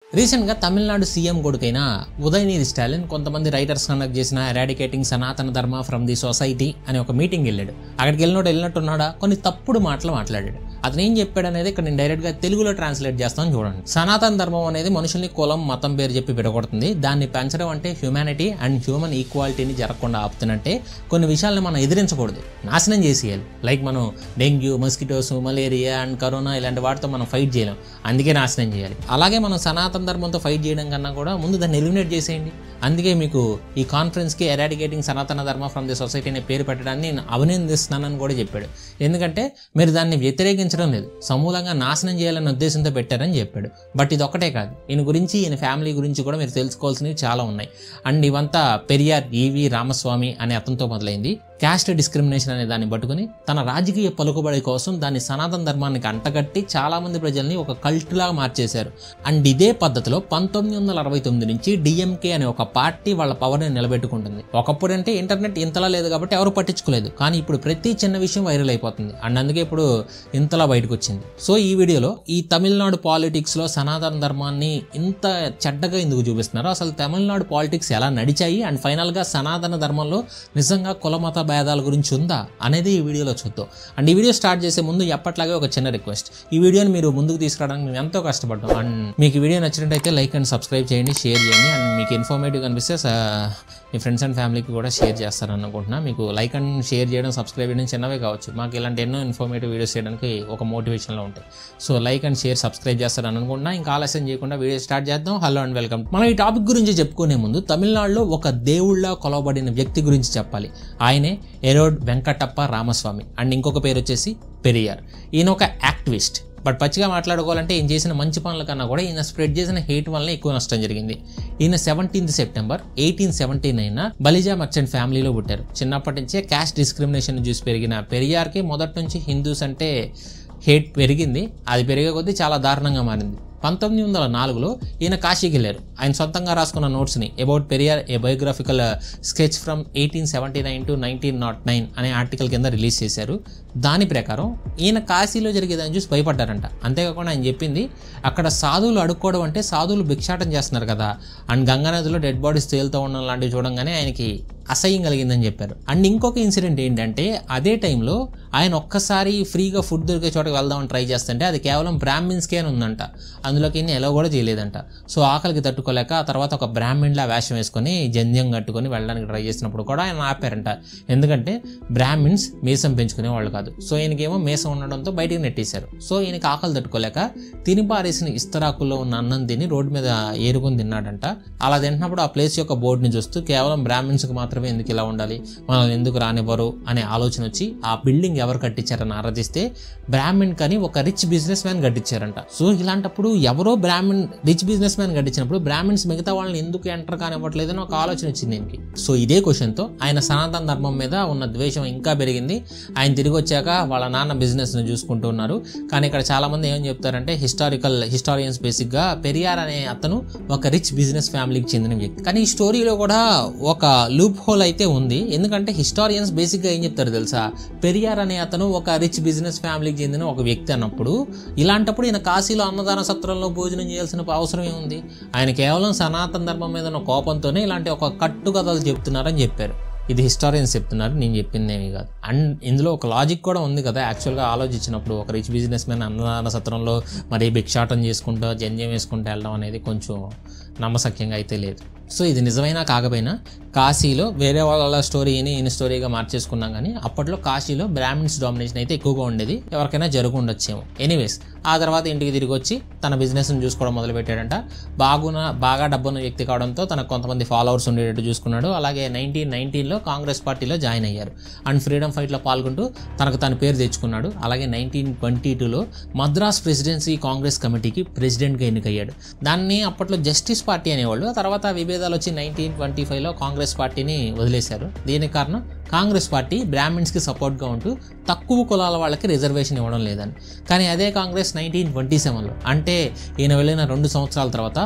రీసెంట్గా తమిళనాడు సీఎం కొడుకైన ఉదయనిధి స్టాలిన్ కొంతమంది రైటర్స్ కండక్ట్ చేసిన ఎరాడికేటింగ్ సనాతన ధర్మ ఫ్రమ్ ది సొసైటీ అని ఒక మీటింగ్ వెళ్ళాడు అక్కడికి వెళ్ళినోడు వెళ్ళినట్టున్నాడా కొన్ని తప్పుడు మాటలు మాట్లాడాడు అతను ఏం చెప్పాడు అనేది ఇక్కడ నేను డైరెక్ట్గా తెలుగులో ట్రాన్స్లేట్ చేస్తాను చూడండి సనాతన ధర్మం అనేది మనుషుల్ని కులం మతం పేరు చెప్పి విడగొడుతుంది దాన్ని పెంచడం అంటే హ్యూమానిటీ అండ్ హ్యూమన్ ఈక్వాలిటీని జరగకుండా ఆపుతున్నట్టే కొన్ని విషయాలను మనం ఎదిరించకూడదు నాశనం చేసేయాలి లైక్ మనం dengue mosquitoes malaria and corona ఇలాంటి వాటితో మనం ఫైట్ చేయలేం అందుకే నాశనం చేయాలి అలాగే మనం సనాతన ధర్మంతో ఫైట్ చేయడం కన్నా కూడా ముందు దాన్ని ఎలిమినేట్ చేసేయండి అందుకే మీకు ఈ కాన్ఫరెన్స్కి ఎరాడికేటింగ్ సనాతన ధర్మ ఫ్రమ్ ది సొసైటీ అనే పేరు పెట్టడాన్ని నేను అభినందిస్తున్నానని కూడా చెప్పాడు ఎందుకంటే మీరు దాన్ని వ్యతిరేకించడం లేదు సమూలంగా నాశనం చేయాలనే ఉద్దేశంతో పెట్టారని చెప్పాడు బట్ ఇది ఒక్కటే కాదు ఈయన గురించి ఈయన ఫ్యామిలీ గురించి కూడా మీరు తెలుసుకోవాల్సినవి చాలా ఉన్నాయి అండ్ ఇవంతా పెరియార్ ఈవి రామస్వామి అనే అతనితో మొదలైంది క్యాస్ట్ డిస్క్రిమినేషన్ అనే దాన్ని పట్టుకుని తన రాజకీయ పలుకుబడి కోసం దాన్ని సనాతన ధర్మానికి అంటగట్టి చాలా మంది ప్రజల్ని ఒక కల్ట్ లాగా మార్చేశారు అండ్ ఇదే పద్ధతిలో పంతొమ్మిది వందల అరవై తొమ్మిది నుంచి డిఎంకే అనే ఒక పార్టీ వాళ్ళ పవర్ని నిలబెట్టుకుంటుంది ఒకప్పుడు అంటే ఇంటర్నెట్ ఇంతలా లేదు కాబట్టి ఎవరు పట్టించుకోలేదు కానీ ఇప్పుడు ప్రతి చిన్న విషయం వైరల్ అయిపోతుంది అండ్ అందుకే ఇప్పుడు ఇంతలా బయటకు వచ్చింది సో ఈ వీడియోలో ఈ తమిళనాడు పాలిటిక్స్లో సనాతన ధర్మాన్ని ఇంత చెడ్డగా ఎందుకు చూపిస్తున్నారు అసలు తమిళనాడు పాలిటిక్స్ ఎలా నడిచాయి అండ్ ఫైనల్గా సనాతన ధర్మంలో నిజంగా కులమత భేదాల గురించి ఉందా అనేది ఈ వీడియోలో చూద్దాం అండ్ ఈ వీడియో స్టార్ట్ చేసే ముందు ఎప్పట్లాగే ఒక చిన్న రిక్వెస్ట్ ఈ వీడియోని మీరు ముందుకు తీసుకురావడానికి మేము ఎంతో కష్టపడ్డాం అండ్ మీకు ఈ వీడియో నచ్చినట్టయితే లైక్ అండ్ సబ్స్క్రైబ్ చేయండి షేర్ చేయండి అండ్ మీకు ఇన్ఫర్మేటివ్ కనిపిస్తే స- మీ ఫ్రెండ్స్ అండ్ ఫ్యామిలీకి కూడా షేర్ చేస్తారని అనుకుంటున్నా మీకు లైక్ అండ్ షేర్ చేయడం సబ్స్క్రైబ్ చేయడం చిన్నవే కావచ్చు మాకు ఇలాంటి ఎన్నో ఇన్ఫర్మేటివ్ వీడియోస్ చేయడానికి ఒక మోటివేషన్లో ఉంటాయి so like and share subscribe చేస్తారని అనుకుంటున్నా ఇంకా ఆలస్యం చేయకుండా వీడియో స్టార్ట్ చేద్దాం హలో అండ్ వెల్కమ్ మనం ఈ టాపిక్ గురించి చెప్పుకునే ముందు తమిళనాడులో ఒక దేవుళ్ళ కొలవబడిన వ్యక్తి గురించి చెప్పాలి ఆయనే ఎరోడ్ వెంకటప్ప రామస్వామి అండ్ ఇంకొక పేరు వచ్చేసి పెరియార్ ఈయన ఒక యాక్టివిస్ట్ బట్ పచ్చిగా మాట్లాడుకోవాలంటే ఈయన చేసిన మంచి పనుల కన్నా కూడా ఈయన స్ప్రెడ్ చేసిన హేట్ వల్ల ఎక్కువ నష్టం జరిగింది ఈయన seventeenth September eighteen seventy nine Balija merchant ఫ్యామిలీలో పుట్టారు చిన్నప్పటి నుంచే క్యాస్ట్ డిస్క్రిమినేషన్ చూసి పెరిగిన పెరియార్కి మొదటి నుంచి హిందూస్ అంటే హేట్ పెరిగింది అది పెరిగే కొద్దీ చాలా దారుణంగా మారింది పంతొమ్మిది వందల నాలుగులో ఈయన కాశీకి వెళ్ళారు ఆయన సొంతంగా రాసుకున్న నోట్స్ని about Periyar a biographical sketch from eighteen seventy nine to nineteen nought nine అనే ఆర్టికల్ కింద రిలీజ్ చేశారు దాని ప్రకారం ఈయన కాశీలో జరిగేదాన్ని చూసి భయపడ్డారంట అంతేకాకుండా ఆయన చెప్పింది అక్కడ సాధువులు అడుక్కోవడం అంటే సాధువులు భిక్షాటం చేస్తున్నారు కదా అండ్ గంగానదిలో డెడ్ బాడీస్ తేలుతూ ఉండడం లాంటివి చూడంగానే ఆయనకి అసహ్యం కలిగిందని చెప్పారు అండ్ ఇంకొక ఇన్సిడెంట్ ఏంటంటే అదే టైంలో ఆయన ఒక్కసారి ఫ్రీగా ఫుడ్ దొరికే చోటకి వెళ్దామని ట్రై చేస్తుంటే అది కేవలం బ్రాహ్మిన్స్కే అని ఉందంట అందులోకి ఈయన ఎలా కూడా చేయలేదంట సో ఆకలికి తట్టుకోలేక ఆ తర్వాత ఒక బ్రాహ్మిన్లా వేషం వేసుకొని జంధ్యం కట్టుకొని వెళ్ళడానికి ట్రై చేసినప్పుడు కూడా ఆయన ఆపారంట ఎందుకంటే బ్రాహ్మిన్స్ మీసం పెంచుకునే వాళ్ళు కాదు సో ఈయనకేమో మీసం ఉండడంతో బయటికి నెట్టేశారు సో ఈయనకి ఆకలి తట్టుకోలేక తిని పారేసిన ఇస్తరాకుల్లో ఉన్న అన్నం తిని రోడ్డు మీద ఏరుకొని తిన్నాడంట అలా తింటున్నప్పుడు ఆ ప్లేస్ యొక్క బోర్డుని చూస్తూ కేవలం బ్రాహ్మిన్స్కి మాత్రమే ఎందుకు ఇలా ఉండాలి మనల్ని ఎందుకు రానివ్వరు అనే ఆలోచన వచ్చి ఆ బిల్డింగ్ ఎవరు కట్టించారని ఆరాధిస్తే బ్రాహ్మిన్ కని ఒక రిచ్ బిజినెస్ మ్యాన్ కట్టించారంట సో ఇలాంటప్పుడు ఎవరో బ్రాహ్మిన్ రిచ్ బిజినెస్ మ్యాన్ కట్టించినప్పుడు బ్రాహ్మిన్స్ మిగతా వాళ్ళని ఎందుకు ఎంటర్ కానివ్వట్లేదని ఒక ఆలోచన వచ్చింది దీనికి సో ఇదే క్వశ్చన్తో ఆయన సనాతన ధర్మం మీద ఉన్న ద్వేషం ఇంకా పెరిగింది ఆయన తిరిగి వచ్చాక వాళ్ళ నాన్న బిజినెస్ని చూసుకుంటూ ఉన్నారు కానీ ఇక్కడ చాలా మంది ఏం చెప్తారంటే హిస్టారికల్ హిస్టారియన్స్ బేసిక్గా పెరియార్ అనే అతను ఒక రిచ్ బిజినెస్ ఫ్యామిలీకి చెందిన వ్యక్తి కానీ ఈ స్టోరీలో కూడా ఒక లూప్ హోల్ అయితే ఉంది ఎందుకంటే హిస్టారియన్స్ బేసిక్గా ఏం చెప్తారు తెలుసా పెరియార్ అనే అతను ఒక రిచ్ బిజినెస్ ఫ్యామిలీకి చెందిన ఒక వ్యక్తి అన్నప్పుడు ఇలాంటప్పుడు ఈయన కాశీలో అన్నదాన సత్రంలో భోజనం చేయాల్సిన అవసరం ఏముంది ఆయన కేవలం సనాతన ధర్మం మీద ఉన్న కోపంతోనే ఇలాంటి ఒక కట్టు కథలు చెప్తున్నారని చెప్పారు ఇది హిస్టారియన్స్ చెప్తున్నారు నేను చెప్పింది ఏమీ కాదు అండ్ ఇందులో ఒక లాజిక్ కూడా ఉంది కదా యాక్చువల్గా ఆలోచించినప్పుడు ఒక రిచ్ బిజినెస్ మ్యాన్ అన్నదాన సత్రంలో మరి భిక్షాటం చేసుకుంటూ జంధ్యం వేసుకుంటూ వెళ్ళడం అనేది కొంచెం నమ్మసక్యంగా అయితే లేదు సో ఇది నిజమైనా కాకపోయినా కాశీలో వేరే వాళ్ళ స్టోరీని ఈయన స్టోరీగా మార్చేసుకున్నాం కానీ అప్పట్లో కాశీలో బ్రాహ్మిన్స్ డామినేషన్ అయితే ఎక్కువగా ఉండేది ఎవరికైనా జరుగు ఉండొచ్చేమో ఎనీవేస్ ఆ తర్వాత ఇంటికి తిరిగి వచ్చి తన బిజినెస్ని చూసుకోవడం మొదలుపెట్టాడంట బాగున్న బాగా డబ్బున్న వ్యక్తి కావడంతో తనకు కొంతమంది ఫాలోవర్స్ ఉండేటట్టు చూసుకున్నాడు అలాగే నైన్టీన్ నైన్టీన్లో కాంగ్రెస్ పార్టీలో జాయిన్ అయ్యారు అండ్ ఫ్రీడమ్ ఫైట్లో పాల్గొంటూ తనకు తన పేరు తెచ్చుకున్నాడు అలాగే నైన్టీన్ ట్వంటీ టూలో మద్రాస్ ప్రెసిడెన్సీ కాంగ్రెస్ కమిటీకి ప్రెసిడెంట్గా ఎన్నికయ్యాడు దాన్ని అప్పట్లో జస్టిస్ పార్టీ అనేవాళ్ళు ఆ తర్వాత విభేదాలు వచ్చి నైన్టీన్ ట్వంటీ ఫైవ్లో కాంగ్రెస్ పార్టీని వదిలేశారు దీనికి కారణం కాంగ్రెస్ పార్టీ బ్రాహ్మిన్స్కి సపోర్ట్గా ఉంటూ తక్కువ కులాల వాళ్ళకి రిజర్వేషన్ ఇవ్వడం లేదని కానీ అదే కాంగ్రెస్ నైన్టీన్ ట్వంటీ సెవెన్లో అంటే ఈయన వెళ్ళిన రెండు సంవత్సరాల తర్వాత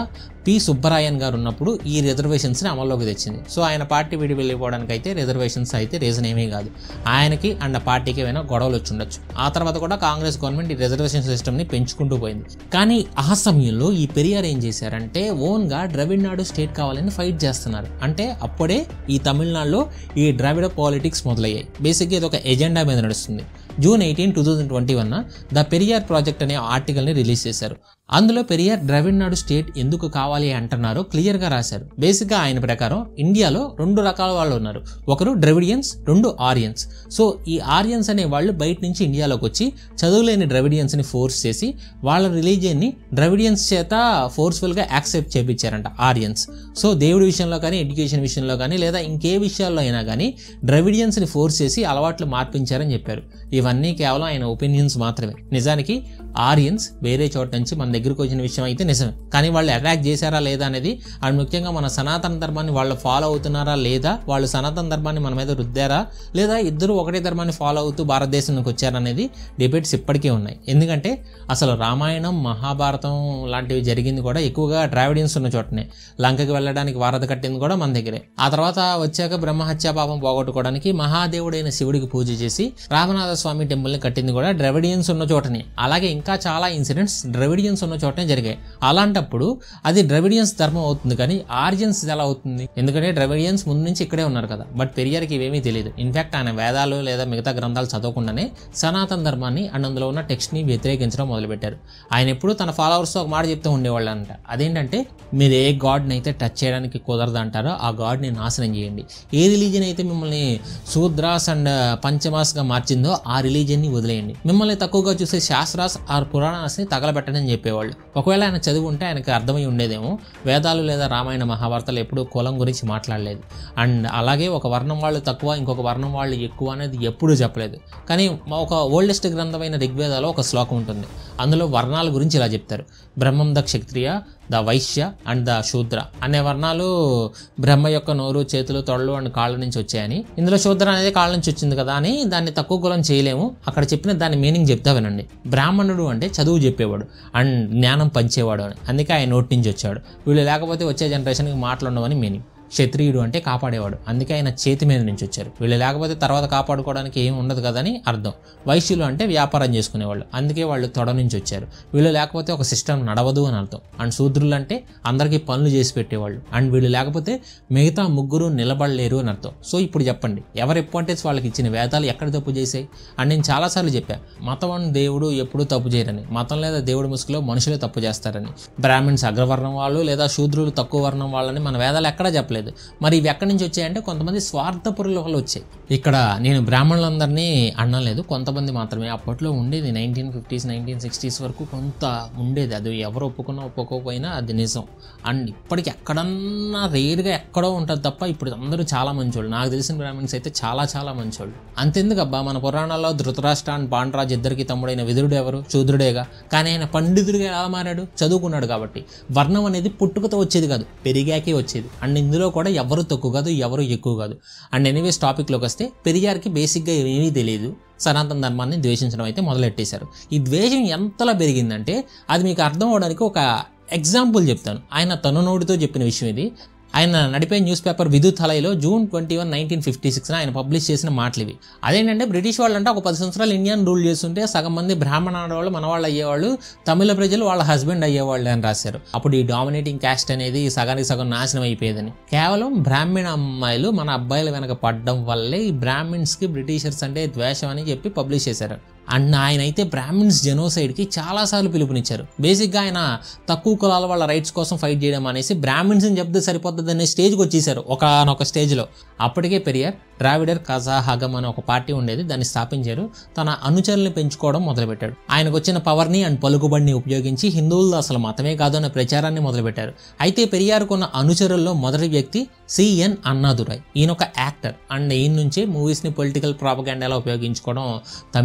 పి సుబ్బరాయన్ గారు ఉన్నప్పుడు ఈ రిజర్వేషన్స్ని అమల్లోకి తెచ్చింది సో ఆయన పార్టీ విడి వెళ్ళిపోవడానికి అయితే రిజర్వేషన్స్ అయితే రీజన్ ఏమీ కాదు ఆయనకి అండ్ ఆ పార్టీకి ఏమైనా గొడవలు వచ్చి ఉండొచ్చు ఆ తర్వాత కూడా కాంగ్రెస్ గవర్నమెంట్ ఈ రిజర్వేషన్ సిస్టమ్ని పెంచుకుంటూ పోయింది కానీ ఆ సమయంలో ఈ పెరియార్ ఏం చేశారంటే ఓన్గా ద్రవిడ్నాడు స్టేట్ కావాలని ఫైట్ చేస్తున్నారు అంటే అప్పుడే ఈ తమిళనాడులో ఈ ద్రావిడ పాలిటిక్స్ మొదలయ్యాయి బేసిక్గా ఇది ఒక ఎజెండా మీద నడుస్తుంది June eighteen two thousand twenty one the Periyar project అనే ఆర్టికల్ని రిలీజ్ చేశారు అందులో పెరియార్ ద్రవిడ్నాడు స్టేట్ ఎందుకు కావాలి అంటున్నారో క్లియర్గా రాశారు బేసిక్గా ఆయన ప్రకారం ఇండియాలో రెండు రకాల వాళ్ళు ఉన్నారు ఒకరు ద్రవిడియన్స్ రెండు ఆరియన్స్ సో ఈ ఆరియన్స్ అనే వాళ్ళు బయట నుంచి ఇండియాలోకి వచ్చి చదువులేని ద్రవిడియన్స్ని ఫోర్స్ చేసి వాళ్ళ రిలీజియన్ని ద్రవిడియన్స్ చేత ఫోర్స్ఫుల్గా యాక్సెప్ట్ చేపించారంట ఆరియన్స్ సో దేవుడి విషయంలో కానీ ఎడ్యుకేషన్ విషయంలో కానీ లేదా ఇంకే విషయాల్లో అయినా కానీ ద్రవిడియన్స్ని ఫోర్స్ చేసి అలవాట్లు మార్పించారని చెప్పారు ఇవన్నీ కేవలం ఆయన ఒపీనియన్స్ మాత్రమే నిజానికి ఆరియన్స్ వేరే చోట నుంచి మన దగ్గరకు వచ్చిన విషయం అయితే నిజమే కానీ వాళ్ళు అటాక్ చేశారా లేదా అనేది అండ్ ముఖ్యంగా మన సనాతన ధర్మాన్ని వాళ్ళు ఫాలో అవుతున్నారా లేదా వాళ్ళు సనాతన ధర్మాన్ని మన మీద రుద్దారా లేదా ఇద్దరు ఒకటే ధర్మాన్ని ఫాలో అవుతూ భారతదేశానికి వచ్చారనేది డిబేట్స్ ఇప్పటికే ఉన్నాయి ఎందుకంటే అసలు రామాయణం మహాభారతం లాంటివి జరిగింది కూడా ఎక్కువగా ట్రావిడియన్స్ ఉన్న చోటనే లంకకి వెళ్ళడానికి వారధ కట్టింది కూడా మన దగ్గరే ఆ తర్వాత వచ్చాక బ్రహ్మహత్యా పాపం పోగొట్టుకోవడానికి మహాదేవుడైన శివుడికి పూజ చేసి రామనాథ స్వామి టెంపుల్ని కట్టింది కూడా ద్రవిడియన్స్ ఉన్న చోటనే అలాగే ఇంకా చాలా ఇన్సిడెంట్స్ ద్రవిడియన్స్ ఉన్న చోటనే జరిగాయి అలాంటప్పుడు అది ద్రవిడియన్స్ ధర్మం అవుతుంది కానీ ఆర్యన్స్ ఎలా అవుతుంది ఎందుకంటే ద్రవిడియన్స్ ముందు నుంచి ఇక్కడే ఉన్నారు కదా బట్ పెరియార్కి ఇవేమీ తెలియదు ఇన్ఫాక్ట్ ఆయన వేదాలు లేదా మిగతా గ్రంథాలు చదవకుండానే సనాతన ధర్మాన్ని అండ్ అందులో ఉన్న టెక్స్ట్ని వ్యతిరేకించడం మొదలుపెట్టారు ఆయన ఎప్పుడు తన ఫాలోవర్స్తో ఒక మాట చెప్తూ ఉండేవాళ్ళు అంట అదేంటంటే మీరు ఏ గాడ్ని అయితే టచ్ చేయడానికి కుదరదు అంటారో ఆ గాడ్ని నాశనం చేయండి ఏ రిలీజన్ అయితే మిమ్మల్ని శూద్రాస్ అండ్ పంచమాస్గా మార్చిందో ఆ రిలీజియన్ని వదిలేయండి మిమ్మల్ని తక్కువగా చూసే శాస్త్రాస్ ఆర్ పురాణాస్ని తగలబెట్టని చెప్పేవాళ్ళు ఒకవేళ ఆయన చదువు ఉంటే ఆయనకు అర్థమై ఉండేదేమో వేదాలు లేదా రామాయణ మహాభారతాలు ఎప్పుడూ కులం గురించి మాట్లాడలేదు అండ్ అలాగే ఒక వర్ణం వాళ్ళు తక్కువ ఇంకొక వర్ణం వాళ్ళు ఎక్కువ అనేది ఎప్పుడూ చెప్పలేదు కానీ ఒక ఓల్డెస్ట్ గ్రంథమైన ఋగ్వేదాలో ఒక శ్లోకం ఉంటుంది అందులో వర్ణాల గురించి ఇలా చెప్తారు బ్రహ్మం the Kshatriya the Vaishya and the Shudra అనే వర్ణాలు బ్రహ్మ యొక్క నోరు చేతులు తొడలు అండ్ కాళ్ళ నుంచి వచ్చాయని ఇందులో శూద్ర అనేది కాళ్ళ నుంచి వచ్చింది కదా అని దాన్ని తక్కువ కులం చేయలేము అక్కడ చెప్పిన దాని మీనింగ్ చెప్తా వినండి బ్రాహ్మణుడు అంటే చదువు చెప్పేవాడు అండ్ జ్ఞానం పంచేవాడు అని అందుకే ఆయన నోటి నుంచి వచ్చాడు వీళ్ళు లేకపోతే వచ్చే జనరేషన్కి మాటలు ఉండవని మీనింగ్ క్షత్రియుడు అంటే కాపాడేవాడు అందుకే ఆయన చేతి మీద నుంచి వచ్చారు వీళ్ళు లేకపోతే తర్వాత కాపాడుకోవడానికి ఏం ఉండదు కదని అర్థం వైశ్యులు అంటే వ్యాపారం చేసుకునేవాళ్ళు అందుకే వాళ్ళు తొడ నుంచి వచ్చారు వీళ్ళు లేకపోతే ఒక సిస్టమ్ నడవదు అని అర్థం అండ్ శూద్రులు అంటే అందరికీ పనులు చేసి పెట్టేవాళ్ళు అండ్ వీళ్ళు లేకపోతే మిగతా ముగ్గురు నిలబడలేరు అని అర్థం సో ఇప్పుడు చెప్పండి ఎవరి ఇంపార్టెన్స్ వాళ్ళకి ఇచ్చిన వేదాలు ఎక్కడ తప్పు చేసాయి అండ్ నేను చాలాసార్లు చెప్పాను మతం అని దేవుడు ఎప్పుడూ తప్పు చేయరని మతం లేదా దేవుడి ముసుగులో మనుషులే తప్పు చేస్తారని బ్రాహ్మిన్స్ అగ్రవర్ణం వాళ్ళు లేదా శూద్రులు తక్కువ వర్ణం వాళ్ళని మన వేదాలు ఎక్కడా చెప్పలేదు మరి ఇవి ఎక్కడి నుంచి వచ్చాయంటే కొంతమంది స్వార్థపరుల వల్ల వచ్చాయి ఇక్కడ నేను బ్రాహ్మణులందరినీ అనలేదు కొంతమంది మాత్రమే అప్పట్లో ఉండేది నైన్టీన్ ఫిఫ్టీస్ నైన్టీన్ సిక్స్టీస్ వరకు కొంత ఉండేది అది ఎవరు ఒప్పుకున్నా ఒప్పుకోకపోయినా అది నిజం అండ్ ఇప్పటికి ఎక్కడన్నా రేర్గా ఎక్కడో ఉంటుంది తప్ప ఇప్పుడు అందరూ చాలా మంచోళ్ళు నాకు తెలిసిన బ్రాహ్మణ్స్ అయితే చాలా చాలా మంచోళ్ళు అంతెందుకు అబ్బా మన పురాణాల్లో ధృతరాష్ట్ర అండ్ పాండరాజ్ ఇద్దరికి తమ్ముడైన విదురుడు ఎవరు శూద్రుడేగా కానీ ఆయన పండితుడిగా ఎలా మారాడు చదువుకున్నాడు కాబట్టి వర్ణం అనేది పుట్టుకతో వచ్చేది కాదు పెరిగాకే వచ్చేది అండ్ ఇందులో కూడా ఎవరు తక్కువ కాదు ఎవరు ఎక్కువ కాదు అండ్ ఎనీవేస్ టాపిక్లోకి వస్తే పెరియార్కి బేసిక్గా ఏమీ తెలియదు సనాతన ధర్మాన్ని ద్వేషించడం అయితే మొదలెట్టేశారు ఈ ద్వేషం ఎంతలా పెరిగిందంటే అది మీకు అర్థం అవడానికి ఒక ఎగ్జాంపుల్ చెప్తాను ఆయన తన నోటితో చెప్పిన విషయం ఇది ఆయన నడిపే న్యూస్ పేపర్ విద్యుత్ హలైలో June twenty one nineteen fifty సిక్స్న ఆయన పబ్లిష్ చేసిన మాటలు ఇవి అదేంటంటే బ్రిటిష్ వాళ్ళు అంటే ఒక పది సంవత్సరాలు ఇండియాని రూల్ చేస్తుంటే సగం మంది బ్రాహ్మణ ఆడవాళ్ళు మన వాళ్ళు అయ్యేవాళ్ళు తమిళ ప్రజలు వాళ్ళ హస్బెండ్ అయ్యేవాళ్ళు అని రాశారు అప్పుడు ఈ డామినేటింగ్ క్యాస్ట్ అనేది సగానికి సగం నాశనం అయిపోయేదని కేవలం బ్రాహ్మణ అమ్మాయిలు మన అబ్బాయిల వెనక పడడం వల్లే ఈ బ్రాహ్మిన్స్కి బ్రిటిషర్స్ అంటే ద్వేషం అని చెప్పి పబ్లిష్ చేశారు అండ్ ఆయన అయితే బ్రాహ్మిన్స్ జెనోసైడ్కి చాలాసార్లు పిలుపునిచ్చారు బేసిక్గా ఆయన తక్కువ కులాల వాళ్ళ రైట్స్ కోసం ఫైట్ చేయడం అనేసి బ్రాహ్మిన్స్ని చెప్తే సరిపోతుంది అనే స్టేజ్కి వచ్చేసారు ఒకనొక స్టేజ్లో అప్పటికే పెరియార్ ద్రావిడర్ కజాహగం అనే ఒక పార్టీ ఉండేది దాన్ని స్థాపించారు తన అనుచరుల్ని పెంచుకోవడం మొదలుపెట్టాడు ఆయనకు వచ్చిన పవర్ని అండ్ పలుకుబడిని ఉపయోగించి హిందువులు అసలు మతమే కాదు అనే ప్రచారాన్ని మొదలుపెట్టారు అయితే పెరియారుకున్న అనుచరుల్లో మొదటి వ్యక్తి సిఎన్ అన్నాదురై ఈయన ఒక యాక్టర్ అండ్ ఈయన నుంచే మూవీస్ని పొలిటికల్ ప్రాపగాండాలో ఉపయోగించుకోవడం తమిళ్లో మొదలు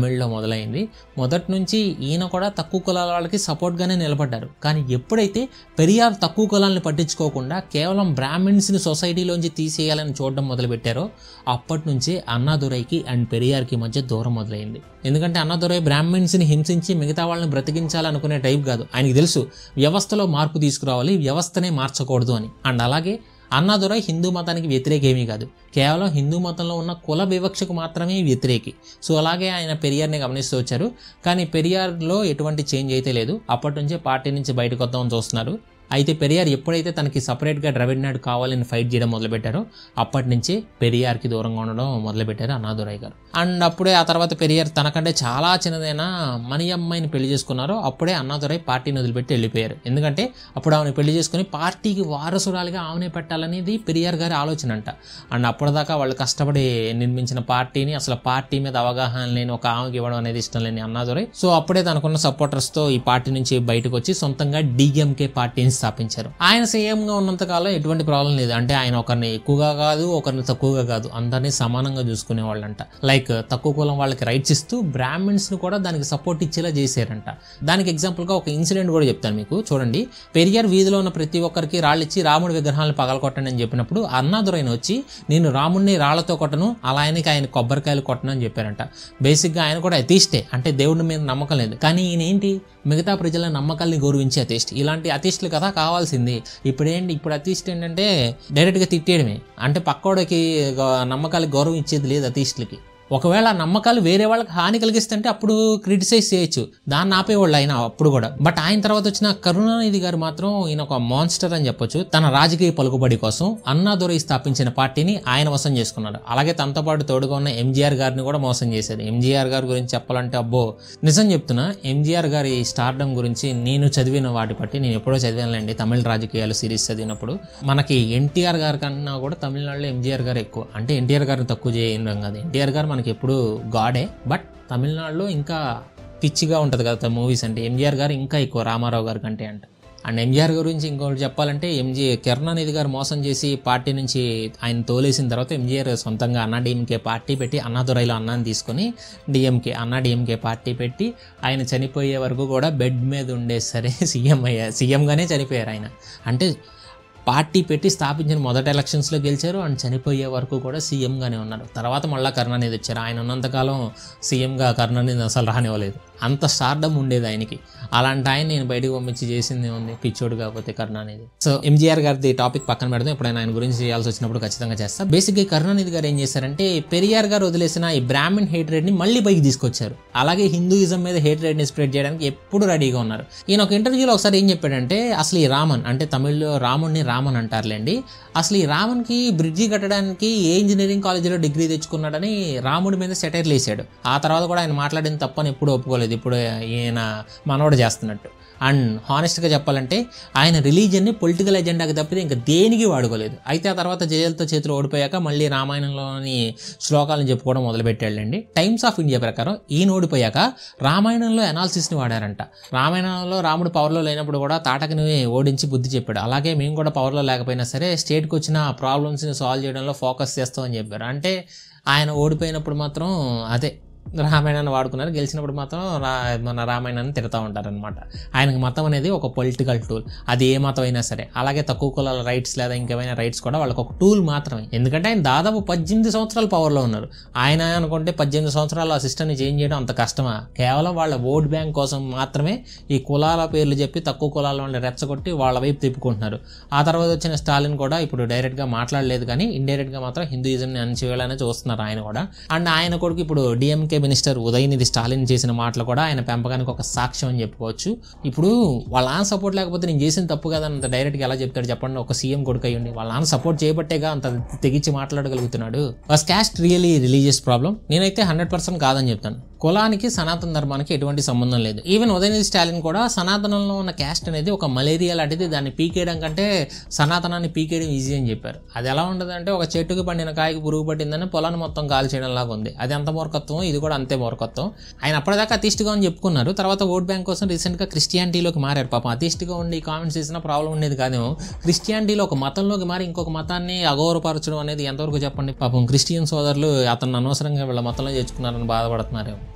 మొదలైంది మొదటి నుంచి ఈయన కూడా తక్కువ కులాల వాళ్ళకి సపోర్ట్గానే నిలబడ్డారు కానీ ఎప్పుడైతే పెరియార్ తక్కువ కులాలను పట్టించుకోకుండా కేవలం బ్రాహ్మిన్స్ని సొసైటీలోంచి తీసేయాలని చూడడం మొదలుపెట్టారో అప్పటి నుంచే అన్నాదురైకి అండ్ పెరియార్కి మధ్య దూరం మొదలైంది ఎందుకంటే అన్నాదురై బ్రాహ్మిన్స్ని హింసించి మిగతా వాళ్ళని బ్రతికించాలనుకునే టైప్ కాదు ఆయనకి తెలుసు వ్యవస్థలో మార్పు తీసుకురావాలి వ్యవస్థనే మార్చకూడదు అని అండ్ అలాగే అన్నాదురై హిందూ మతానికి వ్యతిరేకేమీ కాదు కేవలం హిందూ మతంలో ఉన్న కుల వివక్షకు మాత్రమే వ్యతిరేకి సో అలాగే ఆయన పెరియార్ని గమనిస్తూ వచ్చారు కానీ పెరియార్లో ఎటువంటి చేంజ్ అయితే లేదు అప్పటి నుంచే పార్టీ నుంచి బయటకు వద్దామని చూస్తున్నారు అయితే పెరియార్ ఎప్పుడైతే తనకి సపరేట్గా ద్రవిడ్నాడు కావాలని ఫైట్ చేయడం మొదలుపెట్టారో అప్పటి నుంచే పెరియార్కి దూరంగా ఉండడం మొదలుపెట్టారు అన్నాదురై గారు అండ్ అప్పుడే ఆ తర్వాత పెరియార్ తనకంటే చాలా చిన్నదైన మణి అమ్మాయిని పెళ్లి చేసుకున్నారో అప్పుడే అన్నాదురై పార్టీని వదిలిపెట్టి వెళ్ళిపోయారు ఎందుకంటే అప్పుడు ఆమెను పెళ్లి చేసుకుని పార్టీకి వారసురాలిగా ఆమెనే పెట్టాలనేది పెరియార్ గారి ఆలోచన అంట అండ్ అప్పటిదాకా వాళ్ళు కష్టపడి నిర్మించిన పార్టీని అసలు పార్టీ మీద అవగాహన లేని ఒక ఆమెకి ఇవ్వడం అనేది ఇష్టం లేని అన్నాదురై సో అప్పుడే తనకున్న సపోర్టర్స్తో ఈ పార్టీ నుంచి బయటకు వచ్చి సొంతంగా డిఎంకే పార్టీని స్థాపించారు ఆయన సీఎంగా ఉన్నంతకాలం ఎటువంటి ప్రాబ్లం లేదు అంటే ఆయన ఒకరిని ఎక్కువగా కాదు ఒకరిని తక్కువగా కాదు అందరినీ సమానంగా చూసుకునే వాళ్ళంట లైక్ తక్కువ కులం వాళ్ళకి రైట్స్ ఇస్తూ బ్రాహ్మిన్స్ని కూడా దానికి సపోర్ట్ ఇచ్చేలా చేశారంట దానికి ఎగ్జాంపుల్గా ఒక ఇన్సిడెంట్ కూడా చెప్తాను మీకు చూడండి పెరియార్ వీధిలో ఉన్న ప్రతి ఒక్కరికి రాళ్ళిచ్చి రాముడి విగ్రహాలను పగలకొట్టండి అని చెప్పినప్పుడు అన్నాదురైన వచ్చి నేను రాముడిని రాళ్లతో కొట్టను అలా ఆయనకి ఆయన కొబ్బరికాయలు కొట్టను అని చెప్పారంట బేసిక్గా ఆయన కూడా అతీష్టే అంటే దేవుడి మీద నమ్మకం లేదు కానీ ఈయన ఏంటి మిగతా ప్రజల నమ్మకాల్ని గౌరవించే అతీస్ట్ ఇలాంటి అతీస్టులు కదా కావాల్సింది ఇప్పుడు ఏంటి ఇప్పుడు అతీస్ట్ ఏంటంటే డైరెక్ట్గా తిట్టేయడమే అంటే పక్కోడికి గ- నమ్మకాలకు గౌరవం ఇచ్చేది లేదు అతీస్టులకి ఒకవేళ ఆ నమ్మకాలు వేరే వాళ్ళకి హాని కలిగిస్తుంటే అప్పుడు క్రిటిసైజ్ చేయొచ్చు దాన్ని ఆపేవాళ్ళు ఆయన అప్పుడు కూడా బట్ ఆయన తర్వాత వచ్చిన కరుణానిధి గారు మాత్రం ఈయన ఒక మాన్స్టర్ అని చెప్పొచ్చు తన రాజకీయ పలుకుబడి కోసం అన్నాదురై స్థాపించిన పార్టీని ఆయన వశం చేసుకున్నారు అలాగే తనతో పాటు తోడుగా ఉన్న ఎంజీఆర్ గారిని కూడా మోసం చేశారు ఎంజీఆర్ గారి గురించి చెప్పాలంటే అబ్బో నిజం చెప్తున్నా ఎంజీఆర్ గారి స్టార్డమ్ గురించి నేను చదివిన వాటి బట్టి నేను ఎప్పుడో చదివానులేండి తమిళ రాజకీయాలు సిరీస్ చదివినప్పుడు మనకి ఎన్టీఆర్ గారి కన్నా కూడా తమిళనాడులో ఎంజీఆర్ గారు ఎక్కువ అంటే ఎన్టీఆర్ గారిని తక్కువ చేయడం కాదు ఎన్టీఆర్ గారు మనకి ఎప్పుడు గాడే బట్ తమిళనాడులో ఇంకా పిచ్చిగా ఉంటుంది కదా మూవీస్ అంటే ఎంజీఆర్ గారు ఇంకా ఎక్కువ రామారావు గారి కంటే అంట అండ్ ఎంజీఆర్ గురించి ఇంకోటి చెప్పాలంటే ఎంజీ కిరణానిధి గారు మోసం చేసి పార్టీ నుంచి ఆయన తోలేసిన తర్వాత ఎంజీఆర్ సొంతంగా అన్నా డిఎంకే పార్టీ పెట్టి అన్నాదురైలో అన్నాన్ని తీసుకొని డిఎంకే అన్నా డిఎంకే పార్టీ పెట్టి ఆయన చనిపోయే వరకు కూడా బెడ్ మీద ఉండే సరే సీఎం అయ్యారు సీఎంగానే చనిపోయారు ఆయన అంటే పార్టీ పెట్టి స్థాపించిన మొదటి ఎలక్షన్స్లో గెలిచారు అండ్ చనిపోయే వరకు కూడా సీఎంగానే ఉన్నారు తర్వాత మళ్ళీ కరుణానిధి వచ్చారు ఆయన ఉన్నంతకాలం సీఎంగా కరుణానిధి అసలు రానివ్వలేదు అంత స్టార్డమ్ ఉండేది ఆయనకి అలాంటి ఆయన నేను బయటకు పంపించి చేసింది ఉంది పిచ్చోడు కాకపోతే కరుణానిధి సో ఎంజీఆర్ గారిది టాపిక్ పక్కన పెడదాం ఎప్పుడైనా ఆయన గురించి చేయాల్సి వచ్చినప్పుడు ఖచ్చితంగా చేస్తా బేసిక్గా కరుణానిధి గారు ఏం చేశారంటే పెరియార్ గారు వదిలేసిన ఈ బ్రాహ్మణ్ హేట్ ని మళ్ళీ పైకి తీసుకొచ్చారు అలాగే హిందూయిజం మీద హేట్ ని స్ప్రెడ్ చేయడానికి ఎప్పుడు రెడీగా ఉన్నారు ఈయన ఒక ఇంటర్వ్యూలో ఒకసారి ఏం చెప్పాడంటే అసలు ఈ రామన్ అంటే తమిళ్లో రాముడిని రామన్ అంటారులేండి అసలు ఈ రామన్కి బ్రిడ్జి కట్టడానికి ఏ ఇంజనీరింగ్ కాలేజీలో డిగ్రీ తెచ్చుకున్నాడని రాముడి మీద సెటైర్లు వేసాడు ఆ తర్వాత కూడా ఆయన మాట్లాడిన తప్పని ఎప్పుడు ఒప్పుకోలేదు ఇప్పుడు ఈయన మనోడు చేస్తున్నట్టు అండ్ హానెస్ట్గా చెప్పాలంటే ఆయన రిలీజియన్ని పొలిటికల్ ఎజెండాకి తప్పితే ఇంకా దేనికి వాడుకోలేదు అయితే ఆ తర్వాత జయలలిత చేతిలో ఓడిపోయాక మళ్ళీ రామాయణంలోని శ్లోకాలను చెప్పుకోవడం మొదలుపెట్టాడండి టైమ్స్ ఆఫ్ ఇండియా ప్రకారం ఈయన ఓడిపోయాక రామాయణంలో అనాలిసిస్ని వాడారంట రామాయణంలో రాముడు పవర్లో లేనప్పుడు కూడా తాటకని ఓడించి బుద్ధి చెప్పాడు అలాగే మేము కూడా పవర్లో లేకపోయినా సరే స్టేట్కి వచ్చిన ప్రాబ్లమ్స్ని సాల్వ్ చేయడంలో ఫోకస్ చేస్తామని చెప్పారు అంటే ఆయన ఓడిపోయినప్పుడు మాత్రం అదే రామాయణాన్ని వాడుకున్నారు గెలిచినప్పుడు మాత్రం రా మన రామాయణాన్ని తిడతా ఉంటారనమాట ఆయనకి మతం అనేది ఒక పొలిటికల్ టూల్ అది ఏ మతం అయినా సరే అలాగే తక్కువ కులాల రైట్స్ లేదా ఇంకేమైనా రైట్స్ కూడా వాళ్ళకి ఒక టూల్ మాత్రమే ఎందుకంటే ఆయన దాదాపు పద్దెనిమిది సంవత్సరాలు పవర్లో ఉన్నారు ఆయన అనుకుంటే పద్దెనిమిది సంవత్సరాలు ఆ సిస్టమ్ని చేంజ్ చేయడం అంత కష్టమా కేవలం వాళ్ళ ఓట్ బ్యాంక్ కోసం మాత్రమే ఈ కులాల పేర్లు చెప్పి తక్కువ కులాల వాళ్ళని రెచ్చగొట్టి వాళ్ళ వైపు తిప్పుకుంటున్నారు ఆ తర్వాత వచ్చిన స్టాలిన్ కూడా ఇప్పుడు డైరెక్ట్గా మాట్లాడలేదు కానీ ఇండైరెక్ట్గా మాత్రం హిందూయిజంని అణచివేయాలని చూస్తున్నారు ఆయన కూడా అండ్ ఆయన కొడుకు ఇప్పుడు డిఎంకే మినిస్టర్ ఉదయనిధి స్టాలిన్ చేసిన మాటలు కూడా ఆయన పెంపకానికి ఒక సాక్ష్యం అని చెప్పుకోవచ్చు ఇప్పుడు వాళ్ళ నాన్న సపోర్ట్ లేకపోతే నేను చేసిన తప్పు కదా అంత డైరెక్ట్గా ఎలా చెప్తాడు చెప్పండి ఒక సీఎం కొడుకు అయ్యండి వాళ్ళ నాన్న సపోర్ట్ చేయబట్టేగా అంత తెగించి మాట్లాడగలుగుతున్నాడు was caste really religious problem నేనైతే హండ్రెడ్ పర్సెంట్ కాదని చెప్తాను కులానికి సనాతన ధర్మానికి ఎటువంటి సంబంధం లేదు ఈవెన్ ఉదయనిధి స్టాలిన్ కూడా సనాతనంలో ఉన్న క్యాస్ట్ అనేది ఒక మలేరియా లాంటిది దాన్ని పీకేయడం కంటే సనాతనాన్ని పీకేయడం ఈజీ అని చెప్పారు అది ఎలా ఉండదు అంటే ఒక చెట్టుకి పండిన కాయకి పురుగు పట్టిందని పొలాన్ని మొత్తం కాల్ చేయడం లాగా ఉంది అది ఎంత మూర్ఖత్వం ఇది కూడా అంతే మూర్ఖత్వం ఆయన అప్పటిదాకా అతిష్టిగా అని చెప్పుకున్నారు తర్వాత ఓట్ బ్యాంక్ కోసం రీసెంట్గా క్రిస్టియానిటీలోకి మారారు పాపం అతిష్టిగా ఉండి కామెంట్స్ చేసిన ప్రాబ్లం ఉండేది కాదేమో క్రిస్టియానిటీలో ఒక మతంలోకి మారి ఇంకొక మతాన్ని అగౌరవపరచడం అనేది ఎంతవరకు చెప్పండి పాపం క్రిస్టియన్ సోదరులు అతను అనవసరంగా వీళ్ళ మతంలో చేర్చుకున్నారని బాధపడుతున్నారేమో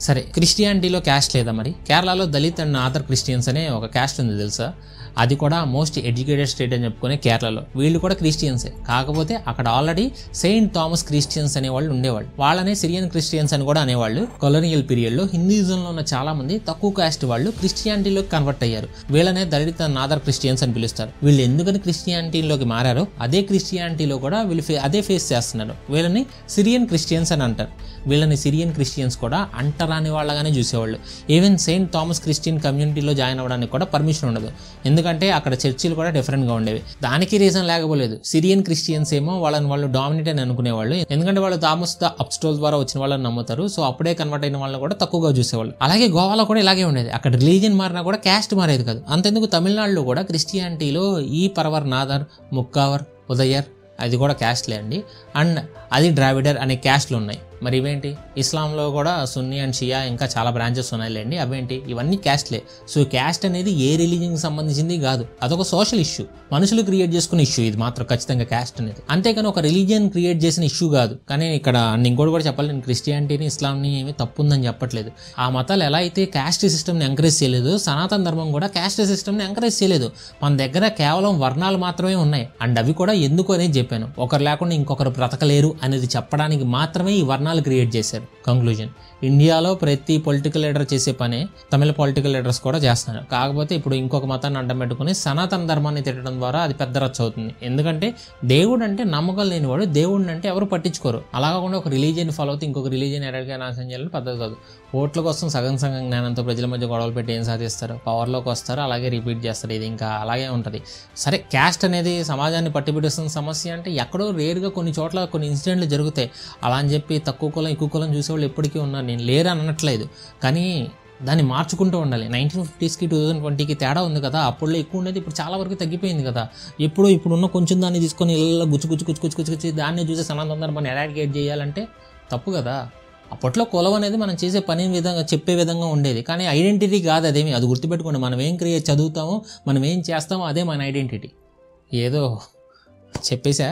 సరే క్రిస్టియానిటీలో క్యాస్ట్ లేదా మరి కేరళలో దళిత్ అండ్ ఆదర్ క్రిస్టియన్స్ అనే ఒక క్యాస్ట్ ఉంది తెలుసా అది కూడా మోస్ట్ ఎడ్యుకేటెడ్ స్టేట్ అని చెప్పుకునే కేరళలో వీళ్ళు కూడా క్రిస్టియన్సే కాకపోతే అక్కడ ఆల్రెడీ సెయింట్ థామస్ క్రిస్టియన్స్ అనేవాళ్ళు ఉండేవాళ్ళు వాళ్ళనే సిరియన్ క్రిస్టియన్స్ అని కూడా అనేవాళ్ళు కొలోనియల్ పీరియడ్లో హిందూయిజంలో ఉన్న చాలా మంది తక్కువ కాస్ట్ వాళ్ళు క్రిస్టియానిటీలోకి కన్వర్ట్ అయ్యారు వీళ్ళనే దళిత నాదర్ క్రిస్టియన్స్ అని పిలుస్తారు వీళ్ళు ఎందుకని క్రిస్టియానిటీలోకి మారారో అదే క్రిస్టియానిటీలో కూడా వీళ్ళు ఫే- అదే ఫేస్ చేస్తున్నారు వీళ్ళని సిరియన్ క్రిస్టియన్స్ అని అంటారు వీళ్ళని సిరియన్ క్రిస్టియన్స్ కూడా అంటరాని వాళ్ళగానే చూసేవాళ్ళు ఈవెన్ సెయింట్ థామస్ క్రిస్టియన్ కమ్యూనిటీలో జాయిన్ అవ్వడానికి కూడా పర్మిషన్ ఉండదు ఎందుకంటే అక్కడ చర్చిలు కూడా డిఫరెంట్గా ఉండేవి దానికి రీజన్ లేకపోలేదు సిరియన్ క్రిస్టియన్స్ ఏమో వాళ్ళని వాళ్ళు డామినేట్ అని అనుకునేవాళ్ళు ఎందుకంటే వాళ్ళు థామస్ ద అప్స్టోల్ ద్వారా వచ్చిన వాళ్ళని నమ్ముతారు సో అప్పుడే కన్వర్ట్ అయిన వాళ్ళని కూడా తక్కువగా చూసేవాళ్ళు అలాగే గోవాలో కూడా ఇలాగే ఉండేది అక్కడ రిలీజియన్ మారినా కూడా క్యాస్ట్ మారేది కాదు అంతెందుకు తమిళనాడులో కూడా క్రిస్టియానిటీలో ఈ పరవర్ నాదర్ ముక్కావర్ ఉదయర్ అది కూడా క్యాస్ట్లే అండి అండ్ అది ద్రావిడర్ అనే క్యాస్ట్లు ఉన్నాయి మరి ఇవేంటి ఇస్లాంలో కూడా సున్నీ అండ్ షియా ఇంకా చాలా బ్రాంచెస్ ఉన్నాయిలేండి అవేంటి ఇవన్నీ క్యాస్ట్లే సో క్యాస్ట్ అనేది ఏ రిలీజియన్కి సంబంధించింది కాదు అదొక సోషల్ ఇష్యూ మనుషులు క్రియేట్ చేసుకున్న ఇష్యూ ఇది మాత్రం ఖచ్చితంగా క్యాస్ట్ అనేది అంతేకాని ఒక రిలీజియన్ క్రియేట్ చేసిన ఇష్యూ కాదు కానీ ఇక్కడ అండ్ ఇంకోటి కూడా చెప్పాలి నేను క్రిస్టియానిటీని ఇస్లాంని ఏమీ తప్పు ఉందని చెప్పట్లేదు ఆ మతాలు ఎలా అయితే క్యాస్ట్ సిస్టమ్ని ఎంకరేజ్ చేయలేదు సనాతన ధర్మం కూడా క్యాస్ట్ సిస్టమ్ని ఎంకరేజ్ చేయలేదు మన దగ్గర కేవలం వర్ణాలు మాత్రమే ఉన్నాయి అండ్ అవి కూడా ఎందుకు అనేది చెప్పాను ఒకరు లేకుండా ఇంకొకరు బ్రతకలేరు అనేది చెప్పడానికి మాత్రమే ఈ వర్ణాలు క్రియేట్ చేశారు కంక్లూజన్ ఇండియాలో ప్రతి పొలిటికల్ లీడర్ చేసే పనే తమిళ పొలిటికల్ లీడర్స్ కూడా చేస్తున్నారు కాకపోతే ఇప్పుడు ఇంకొక మతాన్ని అడ్డం పెట్టుకుని సనాతన ధర్మాన్ని తిట్టడం ద్వారా అది పెద్ద రచ్చ అవుతుంది ఎందుకంటే దేవుడు అంటే నమ్మకం లేనివాడు దేవుడిని అంటే ఎవరు పట్టించుకోరు అలా కాకుండా ఒక రిలీజియన్ ఫాలో అవుతే ఇంకొక రిలీజియన్ ఎడగా నాశనం చేయాలని పద్ధతి కాదు ఓట్ల కోసం సగం సగం జ్ఞానంతో ప్రజల మధ్య గొడవలు పెట్టి ఏం సాధిస్తారు పవర్లోకి వస్తారు అలాగే రిపీట్ చేస్తారు ఇది ఇంకా అలాగే ఉంటుంది సరే క్యాస్ట్ అనేది సమాజాన్ని పట్టిపిడుస్తున్న సమస్య అంటే ఎక్కడో రేరుగా కొన్ని చోట్ల కొన్ని ఇన్సిడెంట్లు జరుగుతాయి అలా అని చెప్పి తక్కువ కులం ఎక్కువ కులం చూసేవాళ్ళు ఎప్పటికీ ఉన్నారు నేను లేరు అని అనట్లేదు కానీ దాన్ని మార్చుకుంటూ ఉండాలి నైన్టీన్ ఫిఫ్టీస్కి టూ థౌజండ్ ట్వంటీకి తేడా ఉంది కదా అప్పుడులో ఎక్కువ ఉండేది ఇప్పుడు చాలా వరకు తగ్గిపోయింది కదా ఎప్పుడు ఇప్పుడున్న కొంచెం దాన్ని తీసుకొని ఇలా గుచ్చు గుచ్చు గుచ్చు గుచ్చు గుచ్చు గుచ్చు దాన్ని చూసి సనాతన ధర్మాన్ని ఎరాడికేట్ చేయాలంటే తప్పు కదా అప్పట్లో కులం అనేది మనం చేసే పని విధంగా చెప్పే విధంగా ఉండేది కానీ ఐడెంటిటీ కాదు అదేమి అది గుర్తుపెట్టుకోండి మనం ఏం క్రియేట్ చదువుతామో మనం ఏం చేస్తామో అదే మన ఐడెంటిటీ ఏదో చెప్పేసా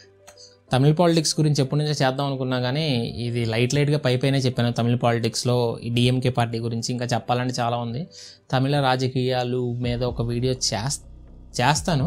తమిళ పాలిటిక్స్ గురించి ఎప్పటి నుంచో చేద్దాం అనుకున్నా కానీ ఇది లైట్ లైట్గా పై పైనే చెప్పాను తమిళ పాలిటిక్స్లో ఈ డిఎంకే పార్టీ గురించి ఇంకా చెప్పాలంటే చాలా ఉంది తమిళ రాజకీయాలు మీద ఒక వీడియో చేస్ చేస్తాను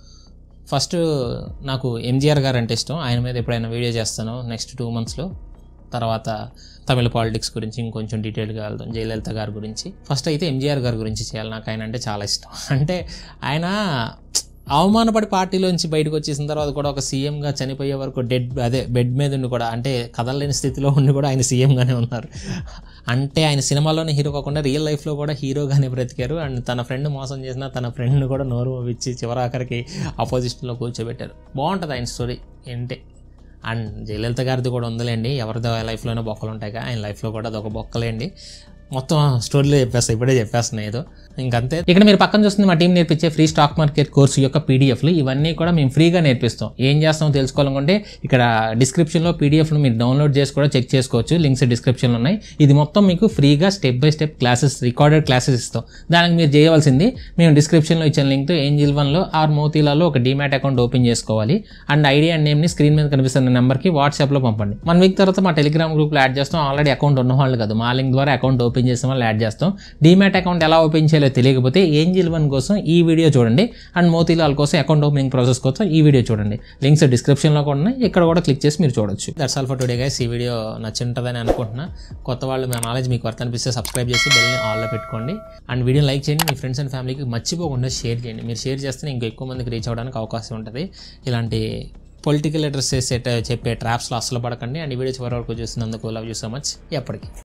ఫస్ట్ నాకు ఎంజీఆర్ గారు అంటే ఇష్టం ఆయన మీద ఎప్పుడైనా వీడియో చేస్తాను నెక్స్ట్ టూ మంత్స్లో తర్వాత తమిళ పాలిటిక్స్ గురించి ఇంకొంచెం డీటెయిల్గా వెళ్దాం జయలలిత గారి గురించి ఫస్ట్ అయితే ఎంజీఆర్ గారి గురించి చేయాలి నాకు ఆయన అంటే చాలా ఇష్టం అంటే ఆయన అవమానపడి పార్టీలోంచి బయటకు వచ్చేసిన తర్వాత కూడా ఒక సీఎంగా చనిపోయే వరకు డెడ్ అదే బెడ్ మీద ఉండి కూడా అంటే కదలలేని స్థితిలో ఉండి కూడా ఆయన సీఎంగానే ఉన్నారు అంటే ఆయన సినిమాలోనే హీరో కాకుండా రియల్ లైఫ్లో కూడా హీరోగానే బ్రతికారు అండ్ తన ఫ్రెండ్ మోసం చేసిన తన ఫ్రెండ్ని కూడా నోరు ఇచ్చి చివరాఖరికి అపోజిషన్లో కూర్చోబెట్టారు బాగుంటుంది ఆయన స్టోరీ ఏంటే అండ్ జయలలిత గారిది కూడా ఉందిలేండి ఎవరిదో లైఫ్లోనే బొక్కలు ఉంటాయి ఆయన లైఫ్లో కూడా అదొక బొక్కలేండి మొత్తం స్టోరీలో చెప్పేస్తా ఇప్పుడే చెప్పేస్తున్నా ఏదో ఇంకంతే ఇక్కడ మీరు పక్కన చూస్తుంది మా టీం నేర్పించే ఫ్రీ స్టాక్ మార్కెట్ కోర్సు యొక్క పీడిఎఫ్లు ఇవన్నీ కూడా మేము ఫ్రీగా నేర్పిస్తాం ఏం చేస్తామో తెలుసుకోవాలనుకుంటే ఇక్కడ డిస్క్రిప్షన్లో పీడిఎఫ్ను మీరు డౌన్లోడ్ చేసి కూడా చెక్ చేసుకోవచ్చు లింక్స్ డిస్క్రిప్షన్లో ఉన్నాయి ఇది మొత్తం మీకు ఫ్రీగా step by step classes recorded classes ఇస్తాం దానికి మీరు చేయవలసింది మేము డిస్క్రిప్షన్లో ఇచ్చిన లింక్తో ఏంజిల్ వన్లో ఆర్ మోతీలాలో ఒక డీమ్యాట్ అకౌంట్ ఓపెన్ చేసుకోవాలి అండ్ ఐడి అండ్ నేమ్ని స్క్రీన్ మీద కనిపిస్తున్న నెంబర్కి వాట్సాప్లో పంపండి వన్ వీక్ తర్వాత మా టెలిగ్రామ్ గ్రూప్లో యాడ్ చేస్తాం ఆల్రెడీ అకౌంట్ ఉన్న వాళ్ళు కాదు మా లింక్ ద్వారా అకౌంట్ ఓపెన్ చేసిన వాళ్ళు యాడ్ చేస్తాం డీమ్యాట్ అకౌంట్ ఎలా ఓపెన్ చేయాలో తెలియకపోతే ఏంజిల్ వన్ కోసం ఈ వీడియో చూడండి అండ్ మోతీలాల్ కోసం అకౌంట్ ఓపెనింగ్ ప్రాసెస్ కోసం ఈ వీడియో చూడండి లింక్స్ డిస్క్రిప్షన్లో కూడా ఉన్నాయి ఇక్కడ కూడా క్లిక్ చేసి మీరు చూడొచ్చు that's all for today guys ఈ వీడియో నచ్చుంటుందని అనుకుంటున్నా కొత్త వాళ్ళు మీ నాలెడ్జ్ మీకు వర్క్ అనిపిస్తే సబ్స్క్రైబ్ చేసి బెల్ని ఆల్లో పెట్టుకోండి అండ్ వీడియో లైక్ చేయండి మీ ఫ్రెండ్స్ అండ్ ఫ్యామిలీకి మర్చిపోకుండా షేర్ చేయండి మీరు షేర్ చేస్తే ఇంకా ఎక్కువ మందికి రీచ్ అవ్వడానికి అవకాశం ఉంటుంది ఇలాంటి పొలిటికల్ అడ్రస్ చేసే చెప్పే ట్రాప్స్లో అస్సలు పడకండి అండ్ ఈ వీడియో చివరి వరకు చూసినందుకు లవ్ యూ సో మచ్ ఎప్పటికీ